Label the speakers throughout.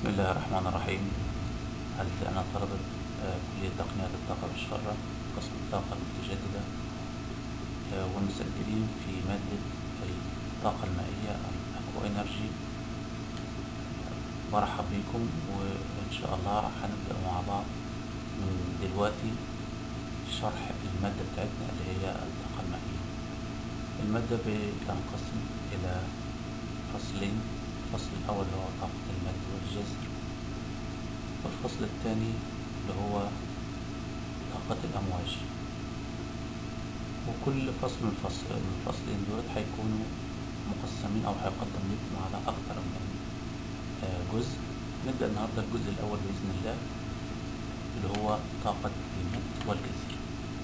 Speaker 1: بسم الله الرحمن الرحيم أنا طلبة آه، كلية تقنية الطاقة بالشرة قسم الطاقة المتجددة آه، ومسجلين في مادة الطاقة المائية الأكوا إنرجي برحب بكم وإن شاء الله هنبدأ مع بعض من دلوقتي شرح المادة بتاعتنا اللي هي الطاقة المائية المادة بتنقسم إلى فصلين الفصل الأول اللي هو طاقة المد والجزر والفصل الثاني اللي هو طاقة الأمواج وكل فصل من الفصل من الفصلين دول هيكونوا مقسمين أو هيقدم لكم على أكتر من آه، جزء نبدأ النهاردة الجزء الأول بإذن الله اللي هو طاقة المد والجزر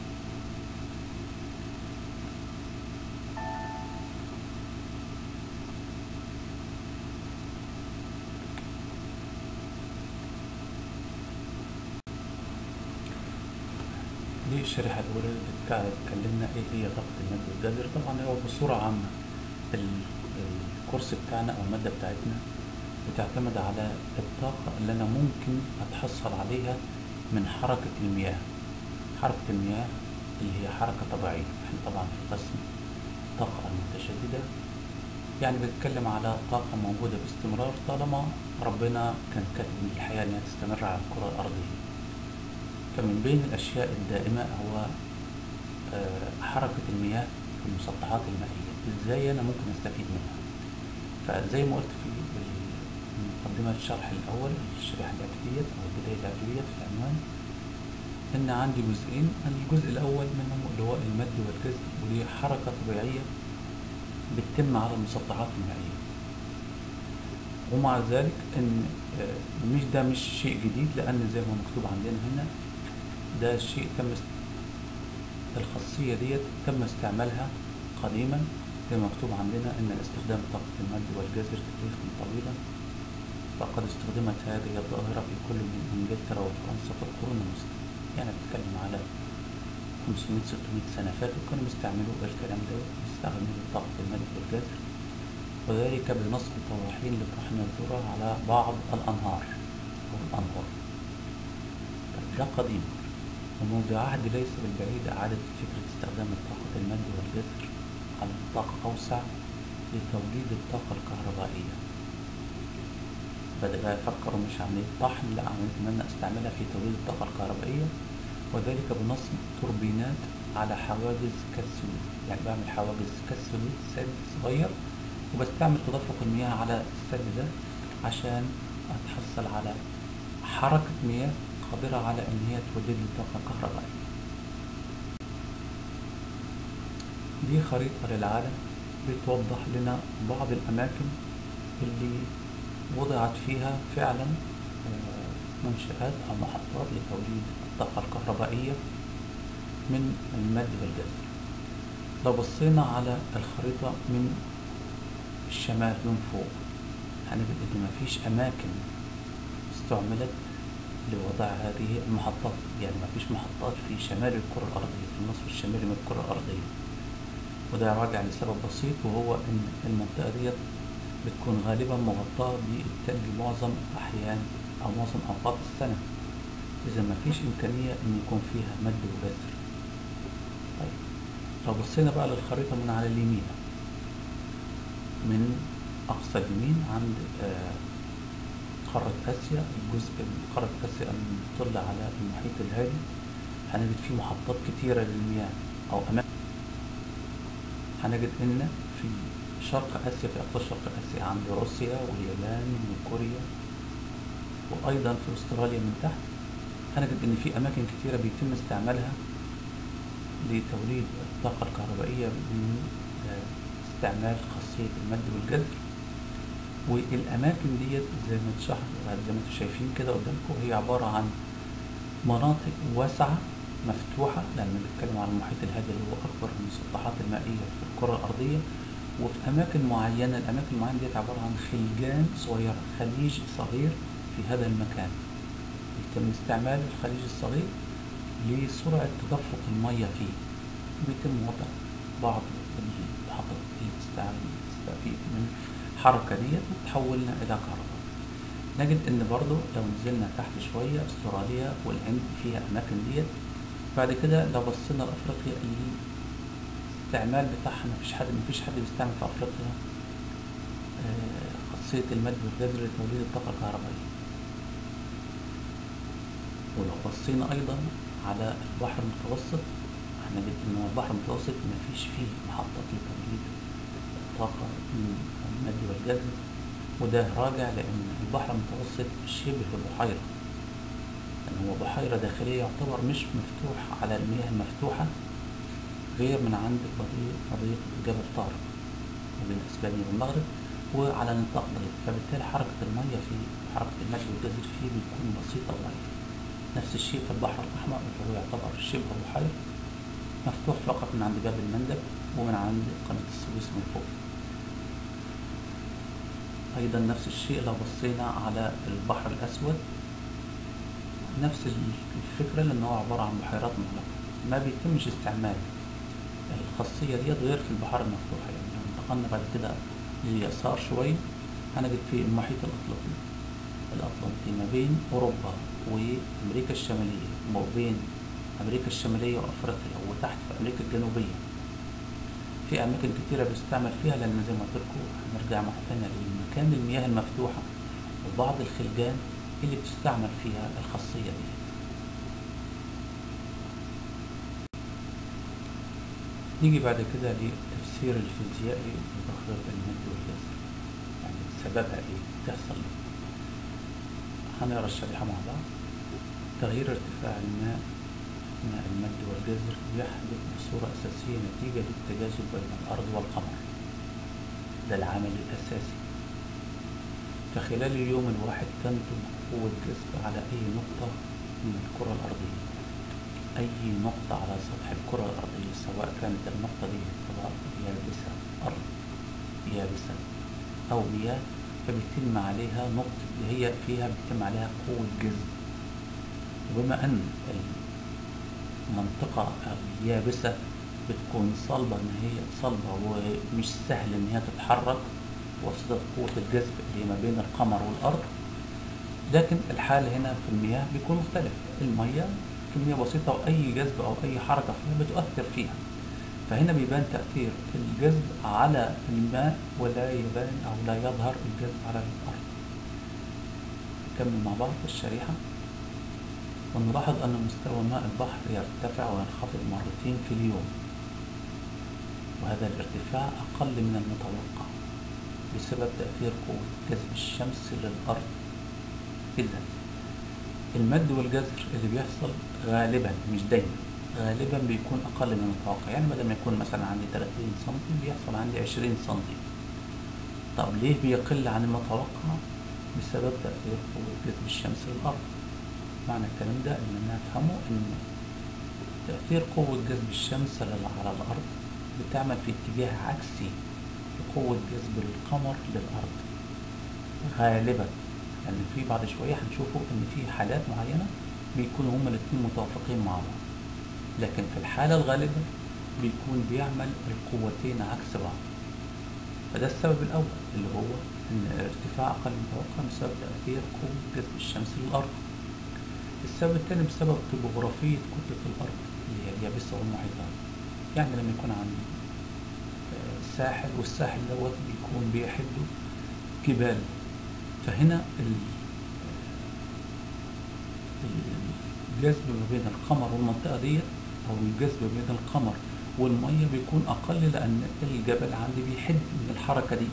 Speaker 1: دي الشريحة الأولى اللي بتاع- اتكلمنا إيه هي طاقة المد والجزر طبعا هو بصورة عامة ال- الكورس بتاعنا أو المادة بتاعتنا بتعتمد على الطاقة اللي أنا ممكن أتحصل عليها من حركة المياه حركة المياه اللي هي حركة طبيعية احنا طبعا في قسم الطاقة المتشددة يعني بنتكلم على طاقة موجودة باستمرار طالما ربنا كان كاتب إن الحياة إنها تستمر على الكرة الأرضية فمن بين الأشياء الدائمة هو آه، حركة المياه في المسطحات المائية إزاي أنا ممكن أستفيد منها فزي ما قلت في مقدمة الشرح الأول الشريحة الأكدية أو البداية الأكدية في العنوان إن عندي جزئين الجزء الأول منهم اللي هو المد والجزر ودي حركة طبيعية بتتم على المسطحات المائية ومع ذلك ان آه، مش ده مش شيء جديد لان زي ما مكتوب عندنا هنا ده شيء تم است- الخاصية ديت تم استعمالها قديما زي ما مكتوب عندنا ان استخدام طاقة المد والجزر تاريخا طويلا فقد استخدمت هذه الظاهرة في كل من انجلترا وفرنسا في القرون الوسطى يعني بتكلم على 500 600 سنة فاتوا كانوا بيستعملوا الكلام ده بيستعملوا طاقة المد والجزر وذلك بنصب طواحين لطحن الذرة على بعض الأنهار أو الأنهار ده قديم ومنذ عهد ليس بالبعيد أعادت فكرة استخدام الطاقة المد والجزر على نطاق أوسع لتوليد الطاقة الكهربائية بدأ يفكروا مش عملية طحن لا عملية إن أنا أستعملها في توليد الطاقة الكهربائية وذلك بنصب توربينات على حواجز كالسويد يعني بعمل حواجز كالسويد سد صغير وبستعمل تدفق المياه على السد ده عشان أتحصل على حركة مياه قادرة على إن هي تولد لي طاقة كهربائية دي خريطة للعالم بتوضح لنا بعض الأماكن اللي وضعت فيها فعلا آه، منشآت أو محطات لتوليد الطاقة الكهربائية من المد والجزر لو بصينا على الخريطة من الشمال من فوق هنجد إن مفيش أماكن استعملت لوضع هذه المحطات يعني مفيش محطات في شمال الكرة الأرضية في النصف الشمالي من الكرة الأرضية وده راجع لسبب بسيط وهو إن المنطقة ديت بتكون غالبا مغطاة بالتلج معظم الأحيان أو معظم أوقات السنة إذا مفيش إمكانية إن يكون فيها مد وجزر طيب لو بصينا بقى للخريطة من على اليمين من أقصى اليمين عند آه، قارة آسيا الجزء من قارة آسيا المطل على المحيط الهادي هنجد فيه محطات كتيرة للمياه أو أماكن هنجد إن في شرق آسيا في أقصى شرق آسيا عند روسيا واليابان وكوريا وأيضا في أستراليا من تحت هنجد إن في أماكن كتيرة بيتم استعمالها لتوليد الطاقة الكهربائية من آه، استعمال خاصية المد والجزر والأماكن ديت زي ما اتشرح زي ما انتم شايفين كده قدامكم هي عبارة عن مناطق واسعة مفتوحة لأن بنتكلم عن المحيط الهادي اللي هو أكبر المسطحات المائية في الكرة الأرضية وفي أماكن معينة الأماكن المعينة ديت عبارة عن خلجان صغيرة خليج صغير في هذا المكان يتم استعمال الخليج الصغير لسرعة تدفق المية فيه بيتم وضع بعض المحطات اللي بتستعمل تستفيد من الحركة ديت وتحولنا إلى كهرباء نجد ان برضو لو نزلنا تحت شوية استراليا والهند فيها اماكن ديت بعد كده لو بصينا لافريقيا الاستعمال بتاعها مفيش حد مفيش حد بيستعمل في افريقيا آه، خاصية المد والجزر لتوليد الطاقة الكهربائية ولو بصينا ايضا على البحر المتوسط هنجد ان هو البحر المتوسط مفيش فيه محطات لتوليد الطاقة من المد والجزر وده راجع لان البحر المتوسط شبه بحيرة يعني هو بحيرة داخلية يعتبر مش مفتوح على المياه المفتوحة غير من عند مضيق مضيق جبل طارق ما بين اسبانيا والمغرب وعلى نطاق ضيق فبالتالي حركة المية فيه حركة المد والجزر فيه بتكون بسيطة وضعيفة نفس الشيء في البحر الأحمر اللي هو يعتبر شبه بحيرة مفتوح فقط من عند باب المندب ومن عند قناة السويس من فوق أيضا نفس الشيء لو بصينا على البحر الأسود نفس الفكرة لأن هو عبارة عن بحيرات مغلقة ما بيتمش استعمال الخاصية ديت غير في البحار المفتوحة يعني لو انتقلنا بعد كده لليسار شوية هنجد في المحيط الأطلسي الأطلنطي ما بين أوروبا وأمريكا الشمالية وما بين أمريكا الشمالية وأفريقيا وتحت في أمريكا الجنوبية في أماكن كتيرة بيستعمل فيها لأن زي ما قلت لكم هنرجع مرة تانية لمكان المياه المفتوحة وبعض الخلجان اللي بتستعمل فيها الخاصية دي نيجي بعد كده للتفسير الفيزيائي لتخريط المد والجزر يعني سببها ايه تحصل ايه هنقرا الشريحة مع بعض تغيير ارتفاع الماء ماء المد والجزر يحدث بصورة أساسية نتيجة للتجاذب بين الأرض والقمر ده العامل الأساسي فخلال اليوم الواحد تنتج قوة جذب على أي نقطة من الكرة الأرضية أي نقطة على سطح الكرة الأرضية سواء كانت النقطة دي طبعا يابسة أرض يابسة أو مياه فبيتم عليها نقطة هي فيها بيتم عليها قوة جذب وبما أن المنطقة اليابسة بتكون صلبة إن هي صلبة ومش سهل إن هي تتحرك واسطة قوة الجذب اللي ما بين القمر والأرض لكن الحال هنا في المياه بيكون مختلف المية كمية بسيطة وأي جذب أو أي حركة فيها بتؤثر فيها فهنا بيبان تأثير الجذب على الماء ولا يبان أو لا يظهر الجذب على الأرض نكمل مع بعض الشريحة ونلاحظ أن مستوى ماء البحر يرتفع وينخفض مرتين في اليوم وهذا الارتفاع أقل من المتوقع بسبب تأثير قوة جذب الشمس للأرض إذا المد والجزر اللي بيحصل غالبا مش دايما غالبا بيكون أقل من المتوقع يعني بدل ما يكون مثلا عندي 30 سم بيحصل عندي 20 سم طب ليه بيقل عن المتوقع بسبب تأثير قوة جذب الشمس للأرض معنى الكلام ده إننا نفهمه إن تأثير قوة جذب الشمس على الأرض بتعمل في اتجاه عكسي لقوة جذب القمر للأرض غالبا لأن يعني في بعد شوية هنشوفوا إن في حالات معينة بيكونوا هما الاتنين متوافقين مع بعض لكن في الحالة الغالبة بيكون بيعمل القوتين عكس بعض فده السبب الأول اللي هو إن ارتفاع أقل من المتوقع بسبب تأثير قوة جذب الشمس للأرض السبب الثاني بسبب طبوغرافية كتلة الأرض اللي هي اليابسة والمحيطات يعني لما يكون عندي ساحل والساحل دوت بيكون بيحده جبال فهنا الجذب ما بين القمر والمنطقة ديت أو الجذب بين القمر والمية بيكون أقل لأن الجبل عندي بيحد من الحركة دي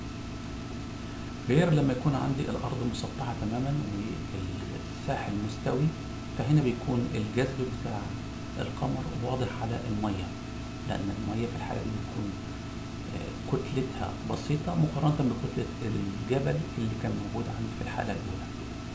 Speaker 1: غير لما يكون عندي الأرض مسطحة تماما والساحل مستوي فهنا بيكون الجذب بتاع القمر واضح على المية لأن المية في الحالة دي بتكون كتلتها بسيطة مقارنة بكتلة الجبل اللي كان موجود عندي في الحالة الأولى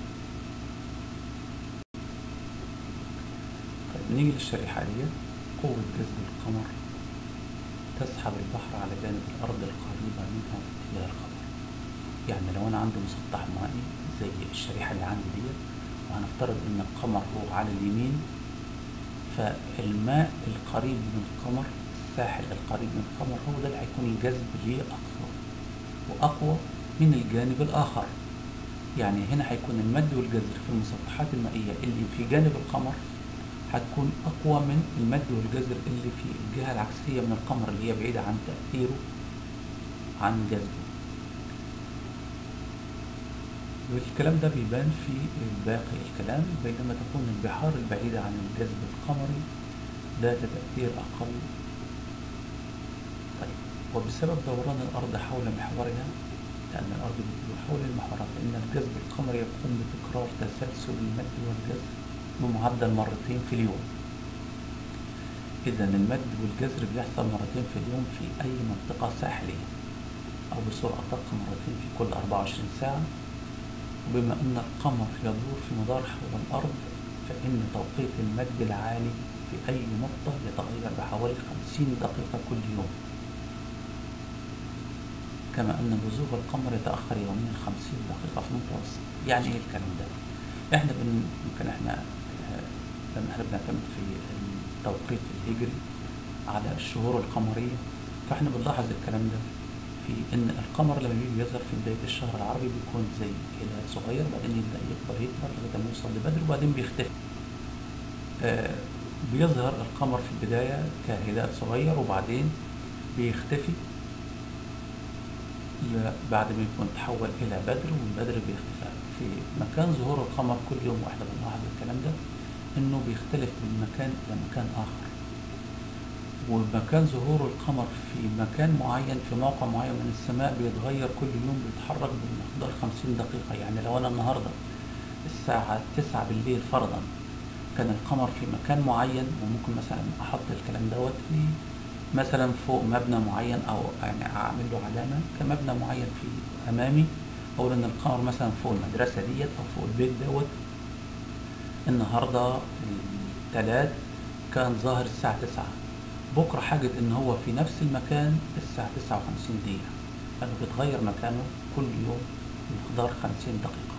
Speaker 1: طيب نيجي للشريحة دي قوة جذب القمر تسحب البحر على جانب الأرض القريبة منها في اتجاه الخبر يعني لو أنا عندي مسطح مائي زي الشريحة اللي عندي ديت وهنفترض إن القمر هو على اليمين فالماء القريب من القمر الساحل القريب من القمر هو ده اللي هيكون الجذب ليه أقوى وأقوى من الجانب الآخر يعني هنا هيكون المد والجزر في المسطحات المائية اللي في جانب القمر هتكون أقوى من المد والجزر اللي في الجهة العكسية من القمر اللي هي بعيدة عن تأثيره عن جذبه والكلام ده بيبان في باقي الكلام بينما تكون البحار البعيدة عن الجذب القمري ذات تأثير أقل طيب وبسبب دوران الأرض حول محورها لأن الأرض بتدور حول المحورات فإن الجذب القمري يقوم بتكرار تسلسل المد والجزر بمعدل مرتين في اليوم إذا المد والجزر بيحصل مرتين في اليوم في أي منطقة ساحلية أو بسرعة أدق مرتين في كل 24 ساعة وبما أن القمر يدور في مدار حول الأرض فإن توقيت المد العالي في أي نقطة يتغير بحوالي 50 دقيقة كل يوم كما أن بزوغ القمر يتأخر يوميا 50 دقيقة في المتوسط يعني إيه الكلام ده؟ إحنا بن... يمكن إحنا آه، لما إحنا بنعتمد في التوقيت الهجري على الشهور القمرية فإحنا بنلاحظ الكلام ده في إن القمر لما بيجي يظهر في بداية الشهر العربي بيكون زي هلال صغير بعدين يبدأ يكبر يكبر لغاية ما يوصل لبدر وبعدين بيختفي آه بيظهر القمر في البداية كهلال صغير وبعدين بيختفي ل- بعد ما يكون تحول إلى بدر ومن بدر بيختفي في مكان ظهور القمر كل يوم واحنا بنلاحظ الكلام ده إنه بيختلف من مكان إلى مكان آخر ومكان ظهور القمر في مكان معين في موقع معين من السماء بيتغير كل يوم بيتحرك بمقدار 50 دقيقة يعني لو أنا النهاردة الساعة 9 بالليل فرضا كان القمر في مكان معين وممكن مثلا أحط الكلام دوت في مثلا فوق مبنى معين أو يعني أعمل له علامة كمبنى معين في أمامي أو إن القمر مثلا فوق المدرسة ديت أو فوق البيت دوت النهاردة الثلاث كان ظاهر الساعة 9 بكرة حاجة إن هو في نفس المكان الساعة 59 دقيقة لأنه بيتغير مكانه كل يوم بمقدار 50 دقيقة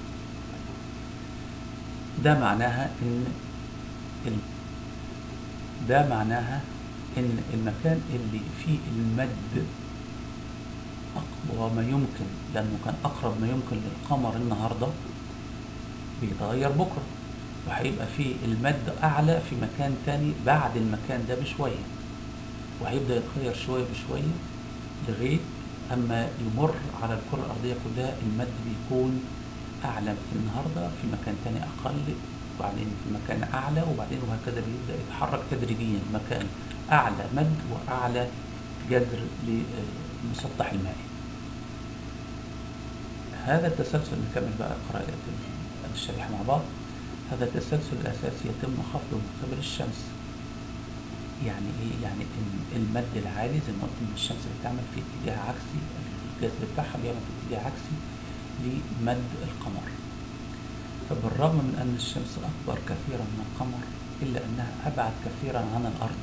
Speaker 1: ده معناها إن ال... ده معناها إن المكان اللي فيه المد أقوى ما يمكن لأنه كان أقرب ما يمكن للقمر النهاردة بيتغير بكرة وهيبقى فيه المد أعلى في مكان تاني بعد المكان ده بشوية وهيبدأ يتغير شوية بشوية لغاية أما يمر على الكرة الأرضية كلها المد بيكون أعلى في النهاردة في مكان تاني أقل وبعدين في مكان أعلى وبعدين وهكذا بيبدأ يتحرك تدريجيا مكان أعلى مد وأعلى جذر للمسطح المائي هذا التسلسل نكمل بقى قراءة الشريحة مع بعض هذا التسلسل الأساسي يتم خفضه من قبل الشمس يعني ايه يعني إن المد العالي زي ما قلت ان الشمس بتعمل في اتجاه عكسي الجذر بتاعها بيعمل في اتجاه عكسي لمد القمر فبالرغم من ان الشمس اكبر كثيرا من القمر الا انها ابعد كثيرا عن الارض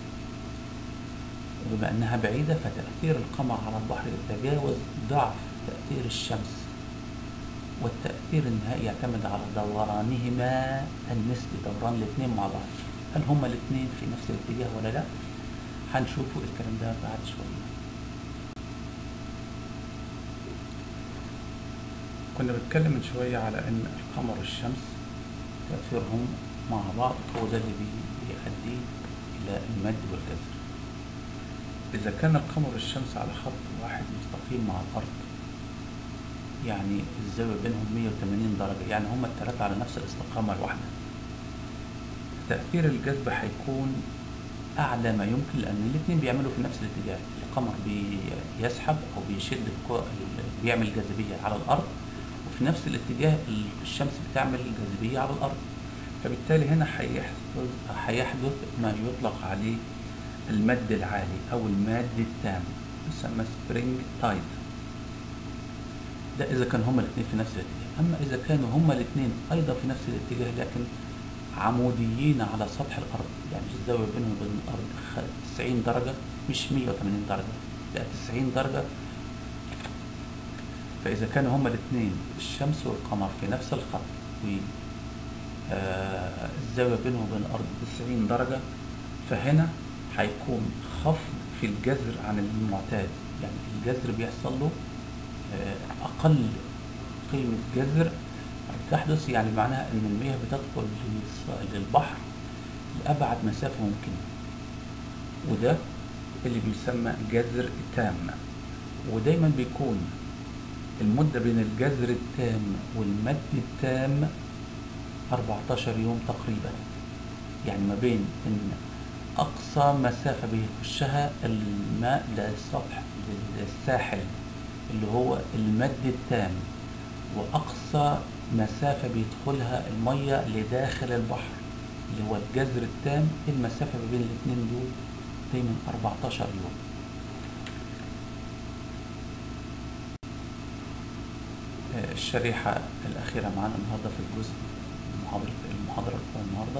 Speaker 1: وبما انها بعيدة فتأثير القمر على البحر يتجاوز ضعف تأثير الشمس والتأثير النهائي يعتمد على دورانهما النسبي دوران الاثنين مع بعض هل هما الاثنين في نفس الاتجاه ولا لا هنشوفوا الكلام ده بعد شوية كنا بنتكلم من شوية على ان القمر والشمس تأثيرهم مع بعض هو ده اللي بيؤدي الى المد والجزر اذا كان القمر والشمس على خط واحد مستقيم مع الارض يعني الزاوية بينهم 180 درجة يعني هما الثلاثة على نفس الاستقامة الواحدة تأثير الجذب هيكون أعلى ما يمكن لأن الاتنين بيعملوا في نفس الاتجاه القمر بيسحب أو بيشد الكو- بيعمل جاذبية على الأرض وفي نفس الاتجاه الشمس بتعمل جاذبية على الأرض فبالتالي هنا هيحدث هيحدث ما يطلق عليه المد العالي أو الماد التام يسمى سبرينج تايد ده إذا كانوا هما الاثنين في نفس الاتجاه أما إذا كانوا هما الاثنين أيضا في نفس الاتجاه لكن عموديين على سطح الأرض يعني الزاوية بينهم وبين الأرض خ- 90 درجة مش 180 درجة لا 90 درجة فإذا كانوا هما الاثنين الشمس والقمر في نفس الخط و آه، الزاوية بينهم وبين الأرض 90 درجة فهنا هيكون خفض في الجذر عن المعتاد يعني الجذر بيحصل له آه، أقل قيمة جذر تحدث يعني معناها ان المياه بتدخل للص- للبحر لأبعد مسافة ممكنة وده اللي بيسمى جذر تام ودايما بيكون المدة بين الجذر التام والمد التام 14 يوم تقريبا يعني ما بين ان اقصى مسافة بيخشها الماء للسطح للساحل اللي هو المد التام واقصى مسافة بيدخلها المية لداخل البحر اللي هو الجذر التام المسافة ما بين الاتنين دول دايما 14 يوم آه، الشريحة الأخيرة معانا النهاردة في الجزء المحاضرة المحاضرة الأولى النهاردة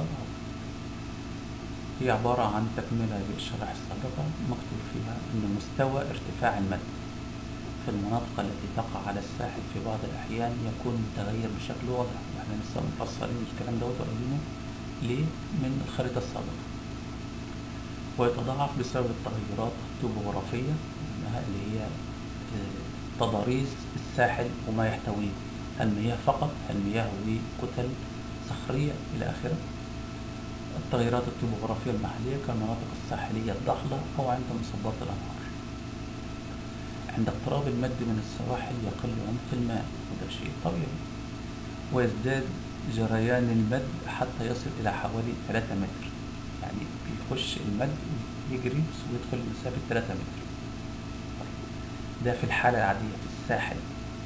Speaker 1: هي عبارة عن تكملة للشرائح السابقة مكتوب فيها أن مستوى ارتفاع المد في المناطق التي تقع على الساحل في بعض الأحيان يكون متغير بشكل واضح واحنا لسه مفسرين الكلام دوت وقايلينه ليه من الخريطة السابقة ويتضاعف بسبب التغيرات الطبوغرافية إنها اللي هي آه، تضاريس الساحل وما يحتويه المياه فقط المياه وكتل صخرية إلى آخره التغيرات الطبوغرافية المحلية كالمناطق الساحلية الضحلة أو عند مصبات الأنهار عند اقتراب المد من السواحل يقل عمق الماء وده شيء طبيعي ويزداد جريان المد حتى يصل إلى حوالي 3 متر يعني بيخش المد يجري ويدخل لمسافة 3 متر ده في الحالة العادية في الساحل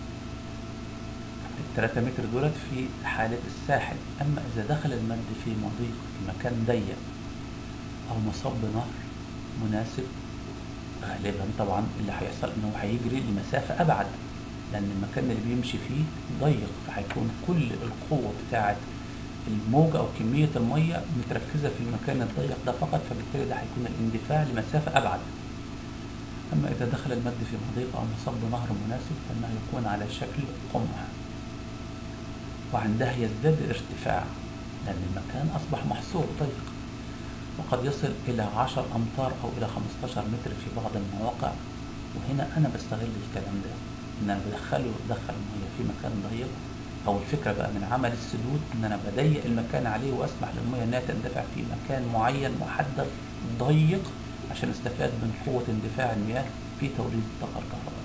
Speaker 1: التلاتة متر دولت في حالة الساحل أما إذا دخل المد في مضيق في مكان ضيق أو مصب نهر مناسب غالبا طبعا اللي هيحصل إنه هيجري لمسافة أبعد لأن المكان اللي بيمشي فيه ضيق فهيكون كل القوة بتاعة الموجة أو كمية المية متركزة في المكان الضيق ده فقط فبالتالي ده هيكون الاندفاع لمسافة أبعد أما إذا دخل المد في مضيق أو مصب نهر مناسب فإنه يكون على شكل قمح وعندها يزداد الارتفاع لأن المكان أصبح محصور ضيق وقد يصل إلى عشر أمتار أو إلى 15 متر في بعض المواقع وهنا أنا بستغل الكلام ده إن أنا بدخله بدخل المية في مكان ضيق أو الفكرة بقى من عمل السدود إن أنا بضيق المكان عليه وأسمح للمية إنها تندفع في مكان معين محدد ضيق عشان استفاد من قوة اندفاع المياه في توليد الطاقة الكهربائية